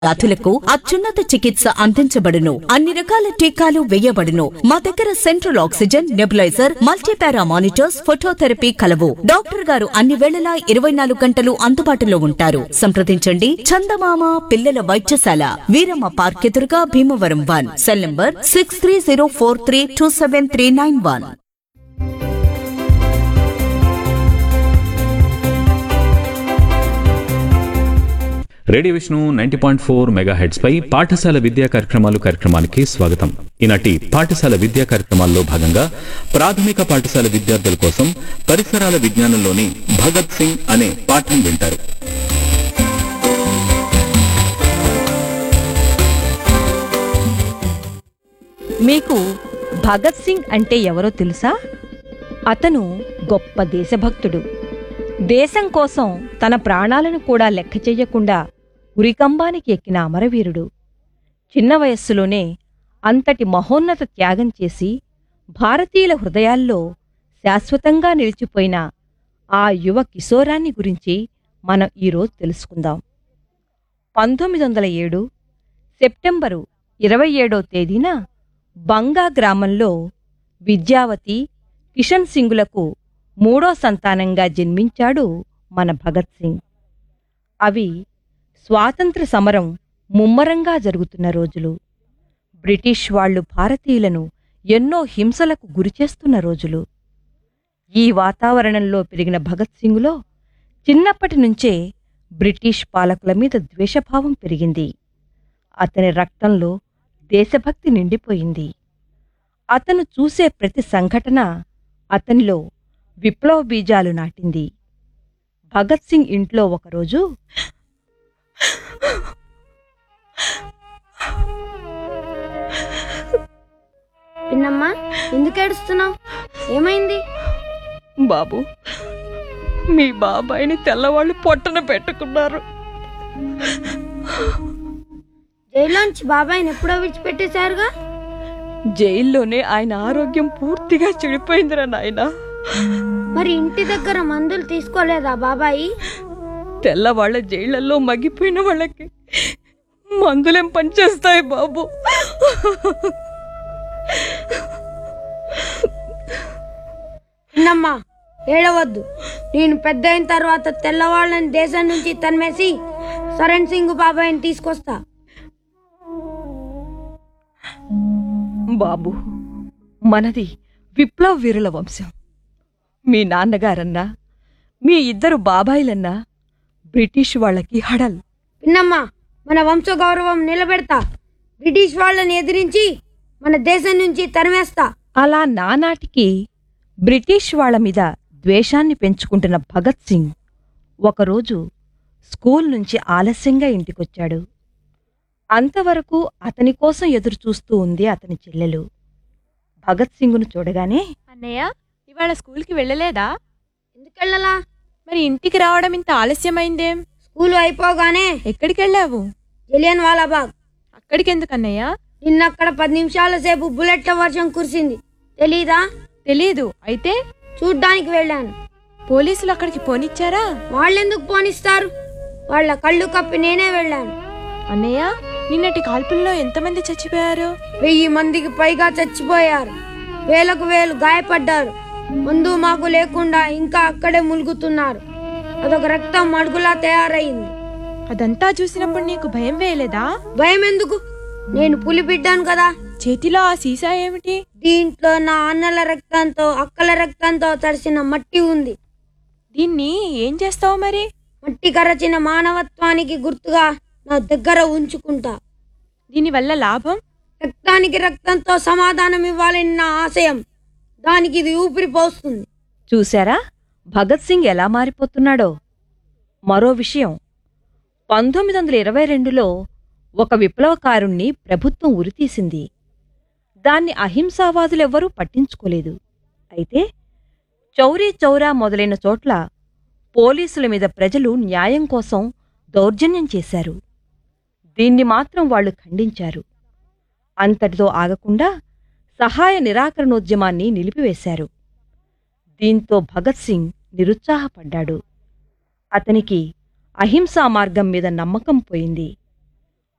వ్యాధులకు అత్యున్నత చికిత్స అందించబడును అన్ని రకాల టీకాలు వేయబడును మా దగ్గర central oxygen nebulizer multipara monitors phototherapy కలవు డాక్టర్ గారు అన్ని వేళలా ఇరవై నాలుగు గంటలు అందుబాటులో ఉంటారు సంప్రదించండి చందమామ పిల్లల వైద్యశాల వీరమ్మ పార్క్ ఎదురుగా Bhimavaram one cell number six three zero four three two seven three nine one radio Vishnu ninety point four mega hertz పై పాఠశాల విద్యా కార్యక్రమాలు కార్యక్రమానికి స్వాగతం ఈనాటి పాఠశాల విద్యా కార్యక్రమాల్లో భాగంగా ప్రాథమిక పాఠశాల విద్యార్థుల కోసం పరిసరాల విజ్ఞానంలోని భగత్ సింగ్ అనే పాఠం వింటారు మీకు భగత్ సింగ్ అంటే ఎవరో తెలుసా అతను గొప్ప దేశభక్తుడు దేశం కోసం తన ప్రాణాలను కూడా లెక్క చెయ్యకుండా ఉరికంబానికి ఎక్కిన అమరవీరుడు చిన్న వయస్సులోనే అంతటి మహోన్నత త్యాగం చేసి భారతీయుల హృదయాల్లో శాశ్వతంగా నిలిచిపోయిన ఆ యువ కిశోరాన్ని గురించి మనం ఈరోజు తెలుసుకుందాం పంతొమ్మిది వందల ఏడు సెప్టెంబరు ఇరవై ఏడో తేదీన బంగా గ్రామంలో విద్యావతి కిషన్ సింగులకు మూడో సంతానంగా జన్మించాడు మన భగత్ సింగ్ అవి స్వాతంత్ర సమరం ముమ్మరంగా జరుగుతున్న రోజులు బ్రిటిష్ వాళ్ళు భారతీయులను ఎన్నో హింసలకు గురిచేస్తున్న రోజులు ఈ వాతావరణంలో పెరిగిన భగత్ సింగులో చిన్నప్పటి నుంచే బ్రిటిష్ పాలకుల మీద ద్వేషభావం పెరిగింది అతని రక్తంలో దేశభక్తి నిండిపోయింది అతను చూసే ప్రతి సంఘటన అతనిలో విప్లవ బీజాలు నాటింది భగత్ సింగ్ ఇంట్లో ఒకరోజు పిన్నమ్మా ఎందుకు ఏడుస్తున్నావు ఏమైంది బాబు మీ బాబాయిని తెల్లవాళ్ళు పొట్టన పెట్టుకున్నారు జైల్లోంచి బాబాయ్ని ఎప్పుడో విడిచిపెట్టేశారుగా జైల్లోనే ఆయన ఆరోగ్యం పూర్తిగా చెడిపోయిందిరా నాయనా మరి ఇంటి దగ్గర మందులు తీసుకోలేదా బాబాయి తెల్లవాళ్ల జైళ్లలో మగ్గిపోయిన వాళ్ళకి మందులేం పనిచేస్తాయి బాబు పిన్నమ్మా ఏడవద్దు నేను పెద్ద అయిన తర్వాత తెల్లవాళ్ళని దేశం నుంచి తరిమేసి సరణ్ సింగ్ బాబాయ్ని తీసుకొస్తా బాబు మనది విప్లవ వీరుల వంశం మీ నాన్నగారన్నా మీ ఇద్దరు బాబాయిలన్నా బ్రిటిష్ వాళ్ళకి హడల్ పిన్నమ్మా మన వంశ గౌరవం నిలబెడతా బ్రిటిష్ వాళ్ళని ఎదిరించి మన దేశం నుంచి తరిమేస్తా అలా నానాటికి బ్రిటిష్ వాళ్ళ మీద ద్వేషాన్ని పెంచుకుంటున్న భగత్ సింగ్ ఒకరోజు స్కూల్ నుంచి ఆలస్యంగా ఇంటికొచ్చాడు అంతవరకు అతని కోసం ఎదురు చూస్తూ ఉంది అతని చెల్లెలు భగత్ సింగ్ను చూడగానే అన్నయ్య ఇవాళ స్కూల్కి వెళ్ళలేదా ఎందుకెళ్ళలా మరి ఇంటికి రావడం ఇంత ఆలస్యమైందేం స్కూల్ అయిపోగానే ఎక్కడికి వెళ్ళావు జలియన్ వాలాబాగ్ అక్కడికి ఎందుకు అన్నయ్య నిన్నక్కడ పది నిమిషాల సేపు బుల్లెట్ల వర్షం కురిసింది తెలీదా తెలీదు అయితే చూడ్డానికి వెళ్ళాను పోలీసులు అక్కడికి పోనిచ్చారా వాళ్ళెందుకు పోనిస్తారు వాళ్ళ కళ్ళు కప్పి నేనే వెళ్ళాను అన్నయ్య నిన్నటి కాల్పుల్లో ఎంతమంది చచ్చిపోయారు వెయ్యి మందికి పైగా చచ్చిపోయారు వేలకు వేలు గాయపడ్డారు మందు మాకు లేకుండా ఇంకా అక్కడే ములుగుతున్నారు అదొక రక్తం మడుగులా తయారయింది అదంతా చూసినప్పుడు నీకు భయం వేయలేదా భయం ఎందుకు నేను పులి బిడ్డాను కదా చేతిలో ఆ సీసా ఏమిటి దీంట్లో నా అన్నల రక్తంతో అక్కల రక్తంతో తడిసిన మట్టి ఉంది దీన్ని ఏం చేస్తావు మరి మట్టి కరచిన మానవత్వానికి గుర్తుగా నా దగ్గర ఉంచుకుంటా దీనివల్ల లాభం రక్తానికి రక్తంతో సమాధానం ఇవ్వాలని నా ఆశయం దానికి ఇది ఊపిరి పోస్తుంది చూశారా భగత్ సింగ్ ఎలా మారిపోతున్నాడో మరో విషయం పంతొమ్మిది వందల ఇరవై రెండులో ఒక విప్లవకారుణ్ణి ప్రభుత్వం ఉరితీసింది దాన్ని అహింసావాదులెవ్వరూ పట్టించుకోలేదు అయితే చౌరీ చౌరా మొదలైన చోట్ల పోలీసుల మీద ప్రజలు న్యాయం కోసం దౌర్జన్యం చేశారు దీన్ని మాత్రం వాళ్ళు ఖండించారు అంతటితో ఆగకుండా సహాయ నిరాకరణోద్యమాన్ని నిలిపివేశారు దీంతో భగత్ సింగ్ నిరుత్సాహపడ్డాడు అతనికి అహింసా మార్గం మీద నమ్మకం పోయింది